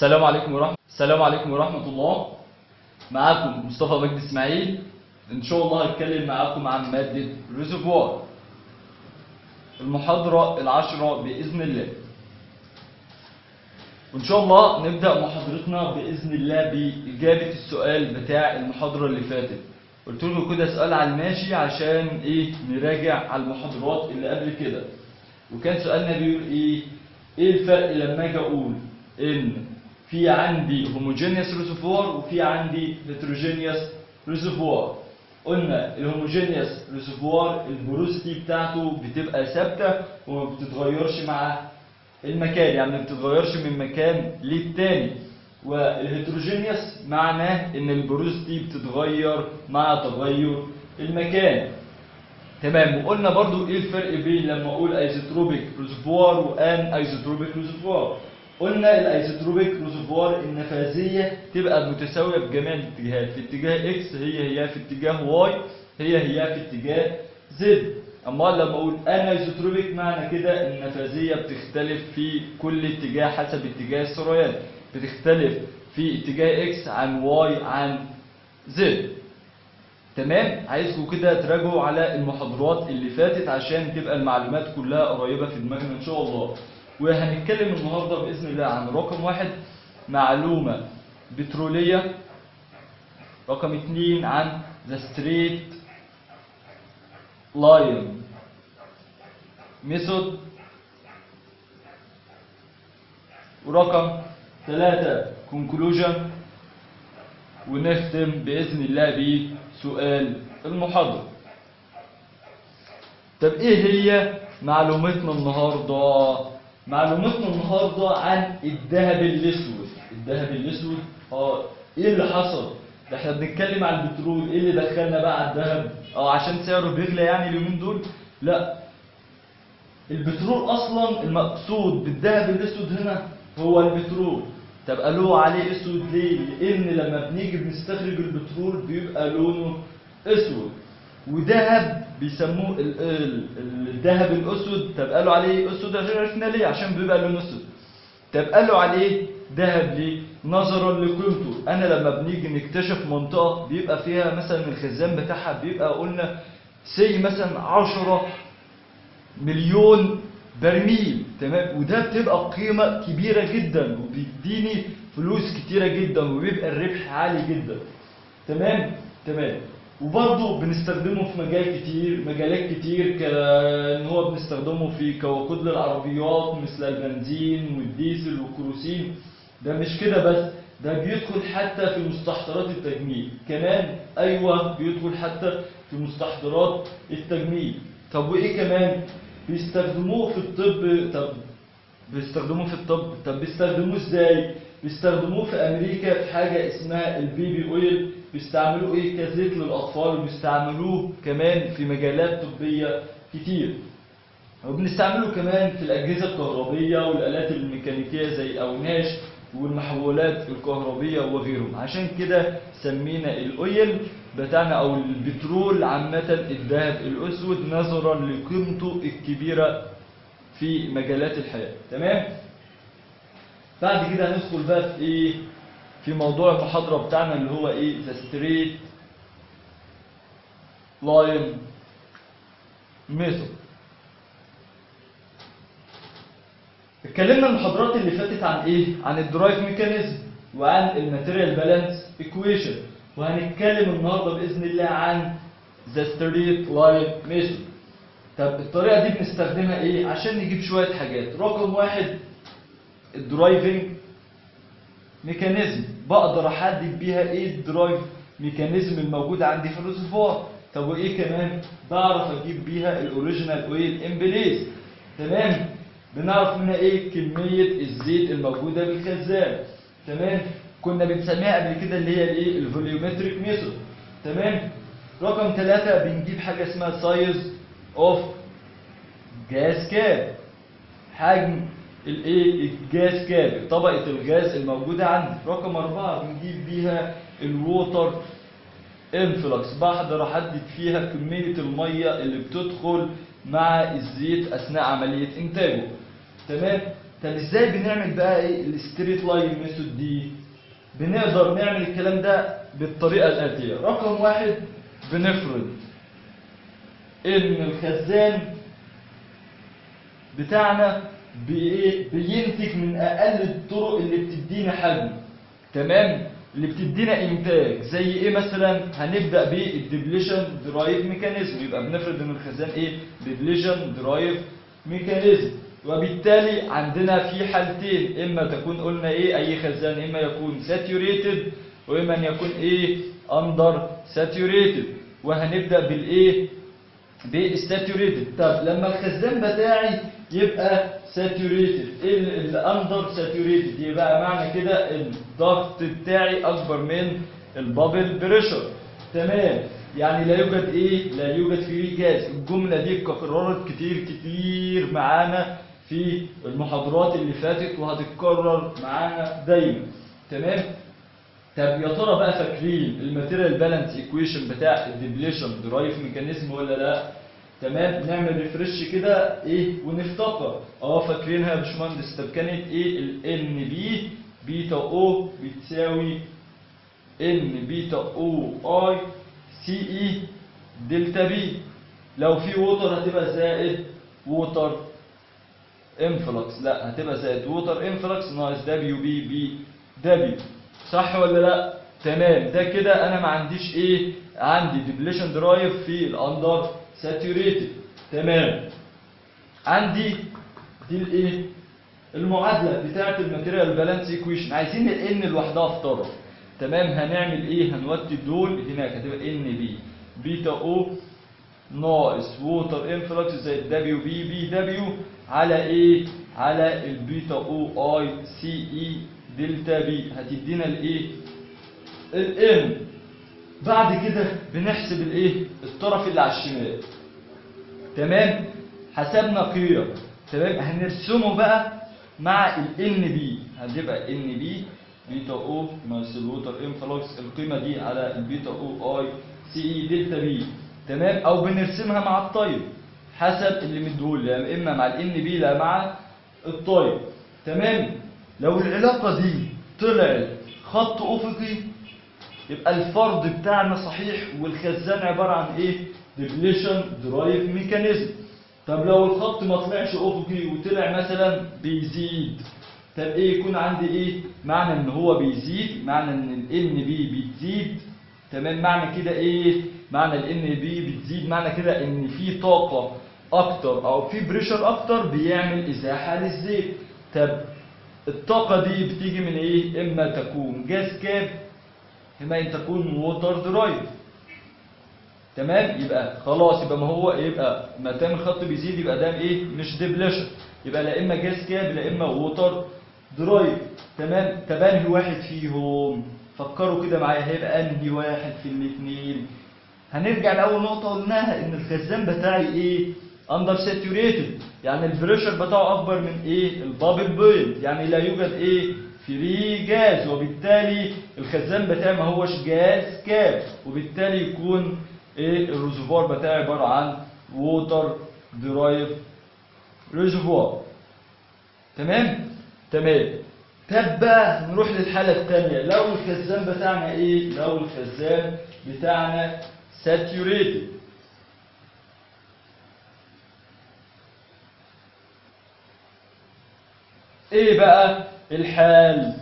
السلام عليكم ورحمة السلام عليكم ورحمة الله معاكم مصطفى مجدي اسماعيل ان شاء الله هتكلم معاكم عن مادة ريزرفوار المحاضرة العاشرة بإذن الله وإن شاء الله نبدأ محاضرتنا بإذن الله بإجابة السؤال بتاع المحاضرة اللي فاتت قلت له كده سؤال على الماشي عشان إيه نراجع على المحاضرات اللي قبل كده وكان سؤالنا بيقول إيه إيه الفرق لما أجي أقول إن في عندي homogeneous reservoir وفي عندي heterogeneous reservoir قلنا الهوموجينيوس ريزرفوار البروسيتي بتاعته بتبقى ثابته وما بتتغيرش مع المكان يعني ما بتتغيرش من مكان للتاني والهيتروجينيوس معناه ان البروسيتي بتتغير مع تغير المكان تمام وقلنا برضو ايه الفرق بين لما اقول ايزوتروبيك ريزرفوار وان ايزوتروبيك ريزرفوار قلنا الايزوتروبيك ريزرفوار النفاذيه تبقى متساويه بجميع الاتجاهات في اتجاه اكس هي هي في اتجاه واي هي هي في اتجاه زد اما لما اقول ان ايزوتروبيك معنى كده النفاذيه بتختلف في كل اتجاه حسب اتجاه السريان بتختلف في اتجاه اكس عن واي عن زد تمام عايزكم كده تراجعوا على المحاضرات اللي فاتت عشان تبقى المعلومات كلها قريبه في دماغنا ان شاء الله وهنتكلم النهارده باذن الله عن رقم واحد معلومه بتروليه رقم اتنين عن ذا ستريت لاين ميثود ورقم ثلاثة conclusion ونختم بإذن الله بسؤال المحاضرة طب إيه هي معلومتنا النهاردة؟ معلوماتنا النهارده عن الذهب الاسود الذهب الاسود اه ايه اللي حصل ده احنا بنتكلم عن البترول ايه اللي دخلنا بقى على الذهب اه عشان سعره بيغلى يعني اليومين دول لا البترول اصلا المقصود بالذهب الاسود هنا هو البترول طب قالوا عليه اسود ليه لان لما بنيجي بنستخرج البترول بيبقى لونه اسود وذهب بيسموه ال- ال- الذهب الاسود طب قالوا عليه اسود عشان عرفنا ليه عشان بيبقى لونه اسود طب قالوا عليه ذهب ليه نظرا لقيمته انا لما بنيجي نكتشف منطقه بيبقى فيها مثلا الخزان بتاعها بيبقى قلنا سي مثلا 10 مليون برميل تمام وده بتبقى قيمه كبيره جدا وبيديني فلوس كتيره جدا وبيبقى الربح عالي جدا تمام تمام وبرضه بنستخدمه في مجال كتير مجالات كتير كان هو بنستخدمه في كوقود للعربيات مثل البنزين والديزل والكروسين ده مش كده بس ده بيدخل حتى في مستحضرات التجميل كمان ايوه بيدخل حتى في مستحضرات التجميل طب وايه كمان بيستخدموه في الطب طب بيستخدموه في الطب طب بيستخدموه ازاي بيستخدموه في امريكا في حاجه اسمها البيبي اويل بيستعملوه ايه كزيت للاطفال وبيستعملوه كمان في مجالات طبيه كتير وبنستعمله كمان في الاجهزه الكهربيه والالات الميكانيكيه زي الاوناش والمحولات الكهربيه وغيرهم عشان كده سمينا الاويل بتاعنا او البترول عامه الذهب الاسود نظرا لقيمته الكبيره في مجالات الحياه تمام بعد كده هندخل بقى في ايه في موضوع المحاضره بتاعنا اللي هو ايه ذا ستريت لاين ميثود اتكلمنا المحاضرات اللي فاتت عن ايه عن الدرايف ميكانيزم وعن الماتيريال بالانس ايكويشن وهنتكلم النهارده باذن الله عن ذا ستريت لاين ميثود طب الطريقه دي بنستخدمها ايه عشان نجيب شويه حاجات رقم واحد الدرايفنج ميكانيزم بقدر احدد بيها ايه الدرايف ميكانيزم الموجود عندي في الريزرفوار طب وايه كمان بعرف اجيب بيها الاوريجينال اويل امبليز تمام بنعرف منها ايه كميه الزيت الموجوده بالخزان تمام كنا بنسميها قبل كده اللي هي الايه الفوليومتريك ميثود تمام رقم ثلاثة بنجيب حاجه اسمها سايز اوف جاز كاب حجم الايه الجاز كاب طبقه الغاز الموجوده عندي رقم أربعة بنجيب بيها الووتر انفلكس بقدر احدد فيها كميه الميه اللي بتدخل مع الزيت اثناء عمليه انتاجه تمام طب ازاي بنعمل بقى ايه الستريت لاين ميثود دي بنقدر نعمل الكلام ده بالطريقه الاتيه رقم واحد بنفرض ان الخزان بتاعنا بايه بينتج من اقل الطرق اللي بتدينا حجم تمام اللي بتدينا انتاج زي ايه مثلا هنبدا بالديبليشن درايف ميكانيزم يبقى بنفرض ان الخزان ايه ديبليشن درايف ميكانيزم وبالتالي عندنا في حالتين اما تكون قلنا ايه اي خزان اما يكون ساتيوريتد واما ان يكون ايه اندر ساتيوريتد وهنبدا بالايه بالساتوريتد طب لما الخزان بتاعي يبقى ساتوريتد الاندر ساتوريتد يبقى معنى كده الضغط بتاعي اكبر من البابل بريشر تمام يعني لا يوجد ايه لا يوجد فيه جاز الجمله دي اتكررت كتير كتير معانا في المحاضرات اللي فاتت وهتتكرر معانا دايما تمام طب يا ترى بقى فاكرين الماتيريال بالانس ايكويشن بتاع الديبليشن درايف ميكانيزم ولا لا تمام نعمل ريفرش كده ايه ونفتكر اه فاكرينها يا باشمهندس طب كانت ايه الان بي بيتا او بتساوي ان بيتا او اي سي اي دلتا بي لو في ووتر هتبقى زائد ووتر انفلكس لا هتبقى زائد ووتر انفلكس ناقص دبليو بي بي دبليو صح ولا لا تمام ده كده انا ما عنديش ايه عندي ديبليشن درايف في الاندر ساتوريتد تمام عندي دي الايه المعادله بتاعه الماتيريال بالانس ايكويشن عايزين الان لوحدها في طرف تمام هنعمل ايه هنودي دول هناك هتبقى ان بي بيتا او ناقص ووتر انفلكس زائد دبليو بي بي دبليو على ايه على البيتا او اي سي اي دلتا بي هتدينا الايه الام بعد كده بنحسب الايه الطرف اللي على الشمال تمام حسبنا قيم تمام هنرسمه بقى مع الان بي هتبقى ان بي بيتا او ناقص الووتر انفلكس القيمه دي على البيتا او اي سي اي دلتا بي تمام او بنرسمها مع الطيب حسب اللي مديهولي يعني اما مع الان بي لا مع الطيب تمام لو العلاقه دي طلعت خط افقي يبقى الفرض بتاعنا صحيح والخزان عباره عن ايه ديبليشن درايف ميكانيزم طب لو الخط ما طلعش افقي وطلع مثلا بيزيد طب ايه يكون عندي ايه معنى ان هو بيزيد معنى ان الان بي بتزيد تمام معنى كده ايه معنى الان بي بتزيد معنى كده ان في طاقه اكتر او في بريشر اكتر بيعمل ازاحه للزيت طب الطاقه دي بتيجي من ايه اما تكون جاز كاب اما ان تكون ووتر درايف تمام يبقى خلاص يبقى ما هو يبقى ما دام الخط بيزيد يبقى ده ايه مش ديبليشن يبقى لا اما جاز كاب لا اما ووتر درايف تمام طب انهي واحد فيهم فكروا كده معايا هيبقى انهي واحد في الاثنين هنرجع لاول نقطه قلناها ان الخزان بتاعي ايه اندر ساتوريتد يعني البريشر بتاعه اكبر من ايه البابل بوينت يعني لا يوجد ايه فري جاز وبالتالي الخزان بتاعي ما هوش جاز كاب وبالتالي يكون ايه الريزرفوار بتاعي عباره عن ووتر درايف ريزرفوار تمام تمام طب بقى نروح للحاله الثانيه لو الخزان بتاعنا ايه لو الخزان بتاعنا ساتوريتد ايه بقى الحال